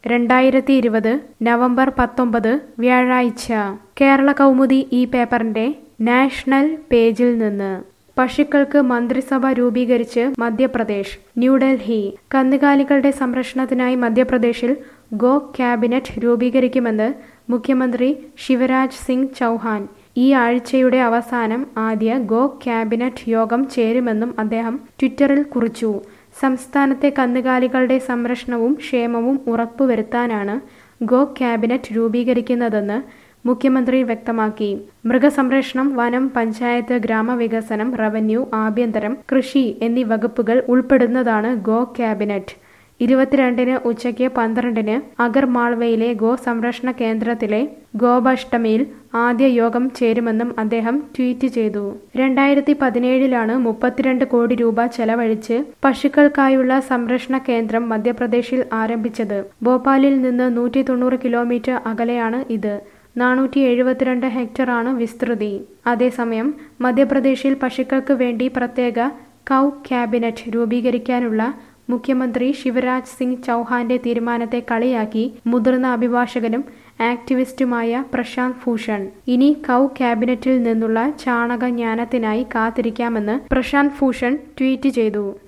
രണ്ടായിരത്തി ഇരുപത് നവംബർ പത്തൊമ്പത് വ്യാഴാഴ്ച കേരള കൗമുദി ഈ പേപ്പറിന്റെ നാഷണൽ പേജിൽ നിന്ന് പശുക്കൾക്ക് മന്ത്രിസഭ രൂപീകരിച്ച് മധ്യപ്രദേശ് ന്യൂഡൽഹി കന്നുകാലികളുടെ സംരക്ഷണത്തിനായി മധ്യപ്രദേശിൽ ഗോ ക്യാബിനറ്റ് രൂപീകരിക്കുമെന്ന് മുഖ്യമന്ത്രി ശിവരാജ് സിംഗ് ചൗഹാൻ ഈ ആഴ്ചയുടെ അവസാനം ആദ്യ ഗോ ക്യാബിനറ്റ് യോഗം ചേരുമെന്നും അദ്ദേഹം ട്വിറ്ററിൽ കുറിച്ചു സംസ്ഥാനത്തെ കന്നുകാലികളുടെ സംരക്ഷണവും ക്ഷേമവും ഉറപ്പുവരുത്താനാണ് ഗോ ക്യാബിനറ്റ് രൂപീകരിക്കുന്നതെന്ന് മുഖ്യമന്ത്രി വ്യക്തമാക്കി മൃഗസംരക്ഷണം വനം പഞ്ചായത്ത് ഗ്രാമവികസനം റവന്യൂ ആഭ്യന്തരം കൃഷി എന്നീ വകുപ്പുകൾ ഉൾപ്പെടുന്നതാണ് ഗോ ക്യാബിനറ്റ് ഇരുപത്തിരണ്ടിന് ഉച്ചയ്ക്ക് പന്ത്രണ്ടിന് അഗർമാൾവയിലെ ഗോ സംരക്ഷണ കേന്ദ്രത്തിലെ ഗോപാഷ്ടമിയിൽ ആദ്യ യോഗം ചേരുമെന്നും അദ്ദേഹം ട്വീറ്റ് ചെയ്തു രണ്ടായിരത്തി പതിനേഴിലാണ് മുപ്പത്തിരണ്ട് കോടി രൂപ ചെലവഴിച്ച് പശുക്കൾക്കായുള്ള സംരക്ഷണ കേന്ദ്രം മധ്യപ്രദേശിൽ ആരംഭിച്ചത് ഭോപ്പാലിൽ നിന്ന് നൂറ്റി തൊണ്ണൂറ് കിലോമീറ്റർ അകലെയാണ് ഇത് നാനൂറ്റി എഴുപത്തിരണ്ട് ഹെക്ടറാണ് വിസ്തൃതി അതേസമയം മധ്യപ്രദേശിൽ പശുക്കൾക്ക് വേണ്ടി പ്രത്യേക കൗ ക്യാബിനറ്റ് രൂപീകരിക്കാനുള്ള മുഖ്യമന്ത്രി ശിവരാജ് സിംഗ് ചൗഹാന്റെ തീരുമാനത്തെ കളിയാക്കി മുതിർന്ന അഭിഭാഷകനും ആക്ടിവിസ്റ്റുമായ പ്രശാന്ത് ഭൂഷൺ ഇനി കൗ ക്യാബിനറ്റിൽ നിന്നുള്ള ചാണക ജ്ഞാനത്തിനായി കാത്തിരിക്കാമെന്ന് പ്രശാന്ത് ഭൂഷൺ ട്വീറ്റ് ചെയ്തു